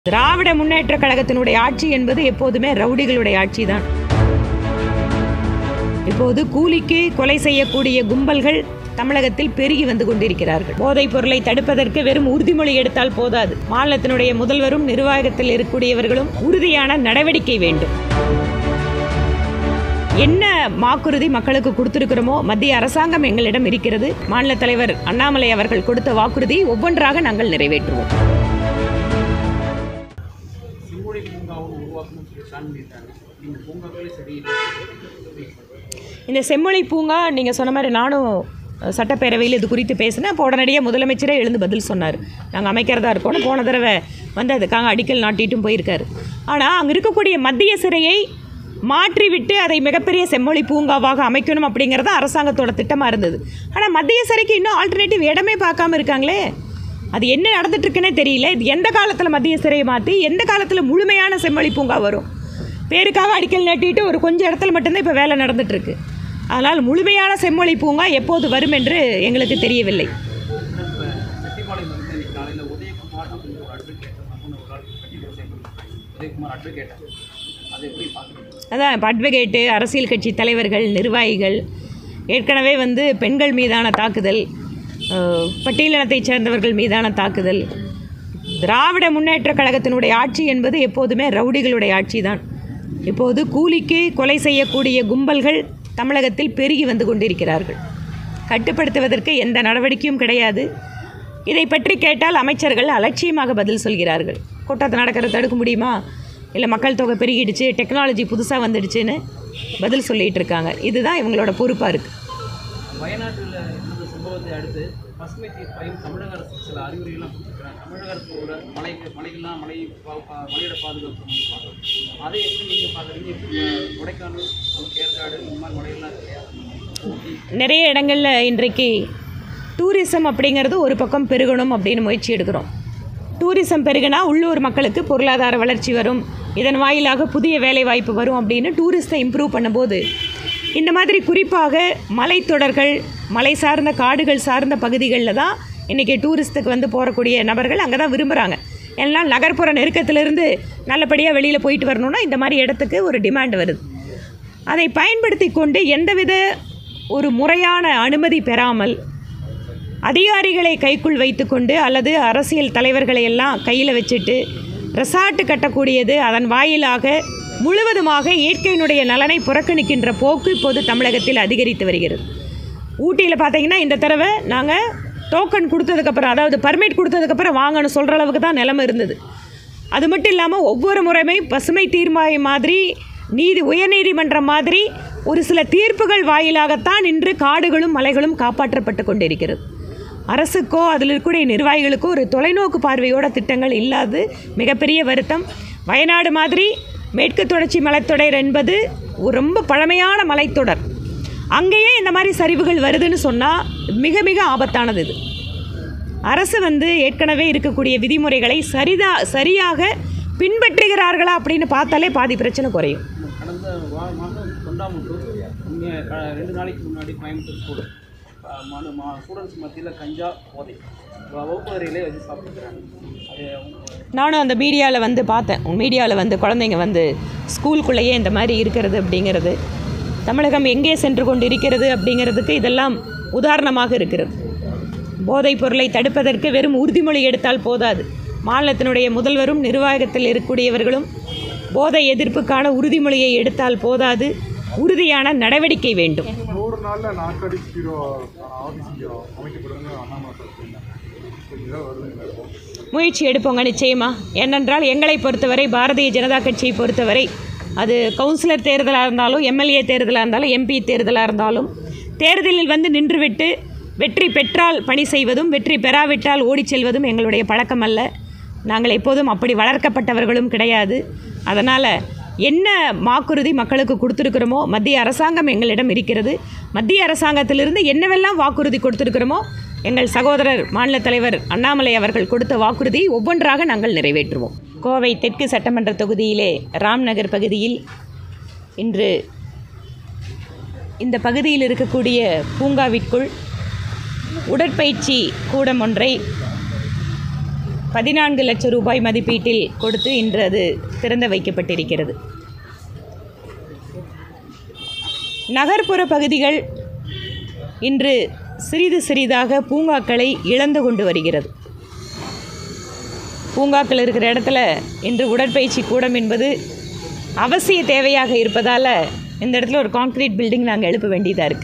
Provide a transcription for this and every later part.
திராவிட முன்னேற்ற கழகத்தினுடைய ஆட்சி என்பது எப்போதுமே ரவுடிகளுடைய ஆட்சி தான் இப்போது கூலிக்கு கொலை செய்யக்கூடிய கும்பல்கள் தமிழகத்தில் பெருகி வந்து கொண்டிருக்கிறார்கள் போதைப் பொருளை தடுப்பதற்கு வெறும் உறுதிமொழி எடுத்தால் போதாது மாநிலத்தினுடைய முதல்வரும் நிர்வாகத்தில் இருக்கக்கூடியவர்களும் உறுதியான நடவடிக்கை வேண்டும் என்ன வாக்குறுதி மக்களுக்கு கொடுத்திருக்கிறோமோ மத்திய அரசாங்கம் எங்களிடம் இருக்கிறது மாநில தலைவர் அண்ணாமலை அவர்கள் கொடுத்த வாக்குறுதி ஒவ்வொன்றாக நாங்கள் நிறைவேற்றுவோம் செங்கோடை பூங்காவும் உருவாக்கணும்னு சொல்லி பிளான் பண்ணியிருக்காங்க நீங்கள் பூங்காக்களே சரியில்லை இந்த செம்மொழி பூங்கா நீங்கள் சொன்ன மாதிரி நானும் அஹ், சட்டப்பேரவையில் இது குறித்து பேசினேன் அப்போ உடனடியாக முதலமைச்சரே எழுந்து பதில் சொன்னார் நாங்கள் அமைக்கிறதா இருக்கோம்னு போன தடவை வந்து அதுக்காக அடிக்கல் நாட்டிட்டும் போயிருக்காரு ஆனால் அங்கே இருக்கக்கூடிய மத்திய சிறையை மாற்றிவிட்டு அதை மிகப்பெரிய செம்மொழி பூங்காவாக அமைக்கணும் அப்படிங்கிறது அரசாங்கத்தோட திட்டமாக இருந்தது ஆனால் மத்திய சிறைக்கு இன்னும் ஆல்டர்னேட்டிவ் இடமே பார்க்காம இருக்காங்களே அது என்ன நடந்துட்டு இருக்குன்னே தெரியல இது எந்த காலத்தில் மத்திய சிறையை மாற்றி எந்த காலத்தில் முழுமையான செம்மொழி பூங்கா வரும் பேருக்காக அடிக்கல் நட்டிட்டு ஒரு கொஞ்சம் இடத்துல மட்டும்தான் இப்போ வேலை நடந்துட்டு இருக்கு அதனால் முழுமையான செம்மொழி பூங்கா எப்போது வரும் என்று எங்களுக்கு தெரியவில்லை இப்போ செட்டிப்பாளையம் வந்து இன்னைக்கு காலையில் உதயகுமார் அப்படின்ற ஒரு அட்வொகேட் அப்படின்னு ஒரு ஆள் கட்டி கொடுத்தாங்க உதயகுமார் அட்வொகேட் அதை எப்படி பார்க்குறீங்க அதான் இப்போ அட்வொகேட்டு அரசியல் கட்சி தலைவர்கள் நிர்வாகிகள் ஏற்கனவே வந்து பெண்கள் மீதான தாக்குதல் அஹ், பட்டியலினத்தைச் சேர்ந்தவர்கள் மீதான தாக்குதல் திராவிட முன்னேற்ற கழகத்தினுடைய ஆட்சி என்பது எப்போதுமே ரவுடிகளுடைய ஆட்சி தான் இப்போது கூலிக்கு கொலை செய்யக்கூடிய கும்பல்கள் தமிழகத்தில் பெருகி வந்து கொண்டிருக்கிறார்கள் கட்டுப்படுத்துவதற்கு எந்த நடவடிக்கையும் கிடையாது இதை பற்றி கேட்டால் அமைச்சர்கள் அலட்சியமாக பதில் சொல்கிறார்கள் கூட்டத்தை நடக்கிறத தடுக்க முடியுமா இல்லை மக்கள் தொகை பெருகிடுச்சு டெக்னாலஜி புதுசாக வந்துடுச்சுன்னு பதில் சொல்லிகிட்டு இருக்காங்க இதுதான் இவங்களோட பொறுப்பாக இருக்குது வயநாட்டில் இருந்த சம்பவத்தை அடுத்து பசுமை தீர்ப்பாயம் தமிழக அரசு சில அறிவுரைகள்லாம் கொடுத்துருக்காங்க தமிழக அரசோட மலை மலைகள்லாம் மலை பா- பா- மலையோட பாதுகாப்பு பண்ணுவாங்க அதை எப்படி நீங்கள் பார்க்குறீங்க இப்போ கொடைக்கானல் ஏற்காடு இந்த மாதிரி மலைகள்லாம் இல்லையா ஊட்டி நிறைய இடங்களில் இன்றைக்கு டூரிசம் அப்படிங்கிறது ஒரு பக்கம் பெருகணும் அப்படின்னு முயற்சி எடுக்கிறோம் டூரிசம் பெருகினா உள்ளூர் மக்களுக்கு பொருளாதார வளர்ச்சி வரும் இதன் வாயிலாக புதிய வேலைவாய்ப்பு வரும் அப்படின்னு டூரிஸ்ட்டை இம்ப்ரூவ் பண்ணும்போது இந்த மாதிரி குறிப்பாக மலைத்தொடர்கள் மலை சார்ந்த காடுகள் சார்ந்த பகுதிகளில் தான் இன்றைக்கி டூரிஸ்ட்டுக்கு வந்து போகக்கூடிய நபர்கள் அங்கே தான் விரும்புகிறாங்க ஏன்னா நகர்ப்புற நெருக்கத்திலிருந்து நல்லபடியாக வெளியில் போயிட்டு வரணும்னா இந்த மாதிரி இடத்துக்கு ஒரு டிமாண்ட் வருது அதை பயன்படுத்தி கொண்டு எந்தவித ஒரு முறையான அனுமதி பெறாமல் அதிகாரிகளை கைக்குள் வைத்துக்கொண்டு அல்லது அரசியல் தலைவர்களை எல்லாம் கையில் வச்சுட்டு ரெசார்ட் கட்டக்கூடியது அதன் வாயிலாக முழுவதுமாக இயற்கையினுடைய நலனை புறக்கணிக்கின்ற போக்கு இப்போது தமிழகத்தில் அதிகரித்து வருகிறது ஊட்டியில் பார்த்தீங்கன்னா இந்த தடவை நாங்கள் டோக்கன் கொடுத்ததுக்கப்புறம் அதாவது பர்மிட் கொடுத்ததுக்கப்புறம் வாங்கன்னு சொல்கிற அளவுக்கு தான் நிலைமை இருந்தது அது மட்டும் இல்லாமல் ஒவ்வொரு முறையுமே பசுமை தீர்மாயம் மாதிரி நீதி உயர்நீதிமன்றம் மாதிரி ஒரு சில தீர்ப்புகள் வாயிலாகத்தான் இன்று காடுகளும் மலைகளும் காப்பாற்றப்பட்டு கொண்டிருக்கிறது அரசுக்கோ அதில் இருக்கக்கூடிய நிர்வாகிகளுக்கோ ஒரு தொலைநோக்கு பார்வையோட திட்டங்கள் இல்லாது மிகப்பெரிய வருத்தம் வயநாடு மாதிரி மேற்கு தொடர்ச்சி மலைத்தொடர் என்பது ஒரு ரொம்ப பழமையான மலைத்தொடர் அங்கேயே இந்த மாதிரி சரிவுகள் வருதுன்னு சொன்னால் மிக மிக ஆபத்தானது இது அரசு வந்து ஏற்கனவே இருக்கக்கூடிய விதிமுறைகளை சரிதா சரியாக பின்பற்றுகிறார்களா அப்படின்னு பார்த்தாலே பாதி பிரச்சனை குறையும் கடந்த வா மாதம் தொண்டாமுத்தூர் இங்கே க ரெண்டு நாளைக்கு முன்னாடி கோயம்புத்தூர் ஸ்கூல் மனு மா ஸ்டூடெண்ட்ஸ் மத்தியில் கஞ்சா போதை வ- வகுப்பு அறையிலே வச்சு சாப்பிட்டுக்கிறாங்க அது அவங்க- நானும் அந்த மீடியாவில் வந்து பார்த்தேன் மீடியாவில் வந்து குழந்தைங்க வந்து ஸ்கூலுக்குள்ளேயே இந்த மாதிரி இருக்கிறது அப்படிங்கிறது தமிழகம் எங்கே சென்று கொண்டு இருக்கிறது அப்படிங்கிறதுக்கு இதெல்லாம் உதாரணமாக இருக்கிறது போதைப் பொருளை தடுப்பதற்கு வெறும் உறுதிமொழி எடுத்தால் போதாது மாநிலத்தினுடைய முதல்வரும் நிர்வாகத்தில் இருக்கக்கூடியவர்களும் போதை எதிர்ப்புக்கான உறுதிமொழியை எடுத்தால் போதாது உறுதியான நடவடிக்கை வேண்டும் நூறு நாளில் நாற்காலி ஹீரோ ஆஃபீஸ் இங்கே அமைக்கப்படுதுன்னு அண்ணாமலை சார் சொன்னாங்க இதுதான் வருதுங்க இப்போ முயற்சி எடுப்போங்க நிச்சயமா ஏனென்றால் எங்களை பொறுத்தவரை பாரதிய ஜனதா கட்சியை பொறுத்தவரை அது கவுன்சிலர் தேர்தலாக இருந்தாலும் எம்எல்ஏ தேர்தலாக இருந்தாலும் எம்பி தேர்தலாக இருந்தாலும் தேர்தலில் வந்து நின்றுவிட்டு வெற்றி பெற்றால் பணி செய்வதும் வெற்றி பெறாவிட்டால் ஓடிச் செல்வதும் எங்களுடைய பழக்கம் அல்ல நாங்கள் எப்போதும் அப்படி வளர்க்கப்பட்டவர்களும் கிடையாது அதனால் என்ன வாக்குறுதி மக்களுக்கு கொடுத்துருக்குறோமோ மத்திய அரசாங்கம் எங்களிடம் இருக்கிறது மத்திய அரசாங்கத்திலிருந்து என்னவெல்லாம் வாக்குறுதி கொடுத்துருக்குறோமோ எங்கள் சகோதரர் மாநில தலைவர் அண்ணாமலை அவர்கள் கொடுத்த வாக்குறுதி ஒவ்வொன்றாக நாங்கள் நிறைவேற்றுவோம் கோவை தெற்கு சட்டமன்ற தொகுதியிலே ராம்நகர் பகுதியில் இன்று இந்த பகுதியில் இருக்கக்கூடிய பூங்காவிற்குள் உடற்பயிற்சி கூடம் ஒன்றை பதினான்கு லட்சம் ரூபாய் மதிப்பீட்டில் கொடுத்து இன்று அது திறந்து வைக்கப்பட்டிருக்கிறது நகர்ப்புற பகுதிகள் இன்று சிறிது சிறிதாக பூங்காக்களை இழந்து கொண்டு வருகிறது பூங்காக்கள் இருக்கிற இடத்துல இன்று உடற்பயிற்சி கூடம் என்பது அவசிய தேவையாக இருப்பதால் இந்த இடத்துல ஒரு கான்க்ரீட் பில்டிங் நாங்கள் எழுப்ப வேண்டியதாக இருக்குது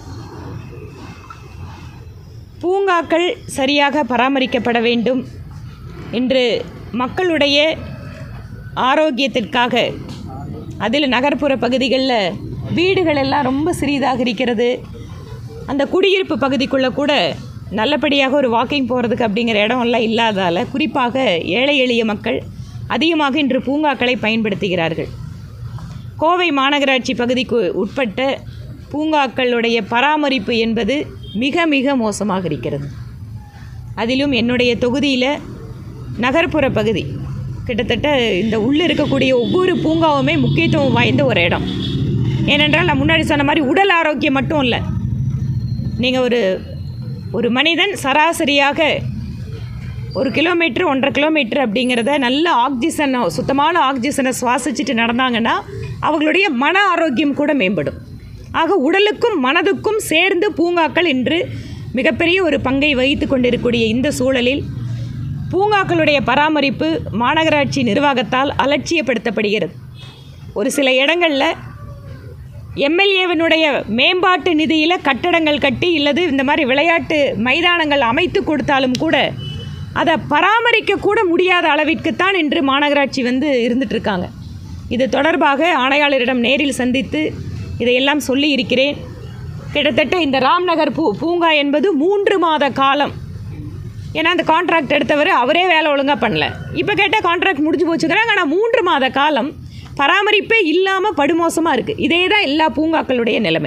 பூங்காக்கள் சரியாக பராமரிக்கப்பட வேண்டும் இன்று மக்களுடைய ஆரோக்கியத்திற்காக அதில் நகர்ப்புற பகுதிகளில் வீடுகள் எல்லாம் ரொம்ப சிறிதாக இருக்கிறது அந்த குடியிருப்பு பகுதிக்குள்ளே கூட நல்லபடியாக ஒரு வாக்கிங் போகிறதுக்கு அப்படிங்கிற இடம்லாம் இல்லாதால் குறிப்பாக ஏழை எளிய மக்கள் அதிகமாக இன்று பூங்காக்களை பயன்படுத்துகிறார்கள் கோவை மாநகராட்சி பகுதிக்கு உட்பட்ட பூங்காக்களுடைய பராமரிப்பு என்பது மிக மிக மோசமாக இருக்கிறது அதிலும் என்னுடைய தொகுதியில் நகர்ப்புற பகுதி கிட்டத்தட்ட இந்த உள்ளே இருக்கக்கூடிய ஒவ்வொரு பூங்காவுமே முக்கியத்துவம் வாய்ந்த ஒரு இடம் ஏனென்றால் நான் முன்னாடி சொன்ன மாதிரி உடல் ஆரோக்கியம் மட்டும் இல்லை நீங்கள் ஒரு ஒரு மனிதன் சராசரியாக ஒரு கிலோமீட்டர் ஒன்றரை கிலோமீட்டர் அப்படிங்கிறத நல்ல ஆக்சிஜன் சுத்தமான ஆக்சிஜனை சுவாசிச்சுட்டு நடந்தாங்கன்னா அவங்களுடைய மன ஆரோக்கியம் கூட மேம்படும் ஆக உடலுக்கும் மனதுக்கும் சேர்ந்து பூங்காக்கள் இன்று மிகப்பெரிய ஒரு பங்கை வகித்து கொண்டிருக்கக்கூடிய இந்த சூழலில் பூங்காக்களுடைய பராமரிப்பு மாநகராட்சி நிர்வாகத்தால் அலட்சியப்படுத்தப்படுகிறது ஒரு சில இடங்களில் எம்எல்ஏவினுடைய மேம்பாட்டு நிதியில் கட்டடங்கள் கட்டி இல்லது இந்த மாதிரி விளையாட்டு மைதானங்கள் அமைத்து கொடுத்தாலும் கூட அதை பராமரிக்க கூட முடியாத அளவிற்குத்தான் இன்று மாநகராட்சி வந்து இருந்துட்டு இருக்காங்க இது தொடர்பாக ஆணையாளரிடம் நேரில் சந்தித்து இதையெல்லாம் சொல்லி இருக்கிறேன் கிட்டத்தட்ட இந்த ராம்நகர் பூ பூங்கா என்பது மூன்று மாத காலம் ஏன்னா அந்த கான்ட்ராக்ட் எடுத்தவர் அவரே வேலை ஒழுங்காக பண்ணல இப்போ கேட்டால் கான்ட்ராக்ட் முடிஞ்சு போச்சுக்கிறாங்க ஆனால் மூன்று மாத காலம் பராமரிப்பே இல்லாமல் படுமோசமாக இருக்குது இதே தான் எல்லா பூங்காக்களுடைய நிலைமை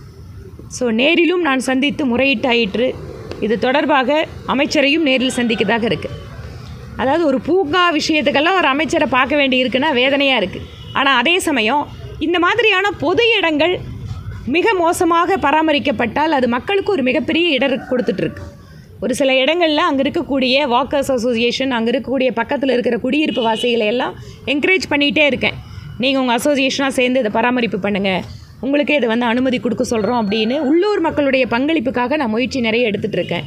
ஸோ நேரிலும் நான் சந்தித்து முறையிட்டாயிற்று இது தொடர்பாக அமைச்சரையும் நேரில் சந்திக்கதாக இருக்குது அதாவது ஒரு பூங்கா விஷயத்துக்கெல்லாம் ஒரு அமைச்சரை பார்க்க வேண்டி இருக்குன்னா வேதனையாக இருக்குது ஆனால் அதே சமயம் இந்த மாதிரியான பொது இடங்கள் மிக மோசமாக பராமரிக்கப்பட்டால் அது மக்களுக்கு ஒரு மிகப்பெரிய இடர் கொடுத்துட்ருக்கு ஒரு சில இடங்களில் அங்கே இருக்கக்கூடிய வாக்கர்ஸ் அசோசியேஷன் அங்கே இருக்கக்கூடிய பக்கத்தில் இருக்கிற குடியிருப்பு வாசிகளை எல்லாம் என்கரேஜ் பண்ணிகிட்டே இருக்கேன் நீங்கள் உங்கள் அசோசியேஷனாக சேர்ந்து இதை பராமரிப்பு பண்ணுங்கள் உங்களுக்கே இதை வந்து அனுமதி கொடுக்க சொல்கிறோம் அப்படின்னு உள்ளூர் மக்களுடைய பங்களிப்புக்காக நான் முயற்சி நிறைய எடுத்துகிட்டு இருக்கேன்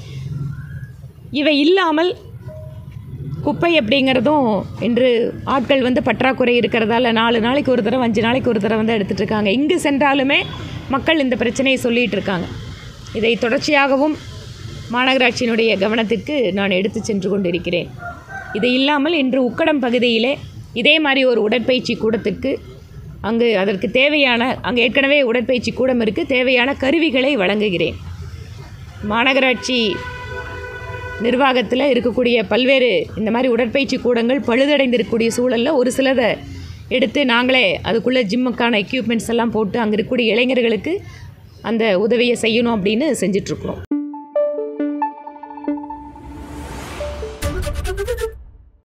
இவை இல்லாமல் குப்பை அப்படிங்கிறதும் இன்று ஆட்கள் வந்து பற்றாக்குறை இருக்கிறதால நாலு நாளைக்கு ஒரு தடவை அஞ்சு நாளைக்கு ஒரு தடவை வந்து எடுத்துகிட்டு இருக்காங்க இங்கு சென்றாலுமே மக்கள் இந்த பிரச்சனையை சொல்லிகிட்டு இருக்காங்க இதை தொடர்ச்சியாகவும் மாநகராட்சியினுடைய கவனத்திற்கு நான் எடுத்து சென்று கொண்டிருக்கிறேன் இது இல்லாமல் இன்று உக்கடம் பகுதியிலே இதே மாதிரி ஒரு உடற்பயிற்சி கூடத்திற்கு அங்கு அதற்கு தேவையான அங்கே ஏற்கனவே உடற்பயிற்சி கூடம் இருக்குது தேவையான கருவிகளை வழங்குகிறேன் மாநகராட்சி நிர்வாகத்தில் இருக்கக்கூடிய பல்வேறு இந்த மாதிரி உடற்பயிற்சி கூடங்கள் பழுதடைந்திருக்கக்கூடிய சூழலில் ஒரு சிலதை எடுத்து நாங்களே அதுக்குள்ளே ஜிம்முக்கான எக்யூப்மெண்ட்ஸ் எல்லாம் போட்டு அங்கே இருக்கக்கூடிய இளைஞர்களுக்கு அந்த உதவியை செய்யணும் அப்படின்னு செஞ்சிட்ருக்குறோம்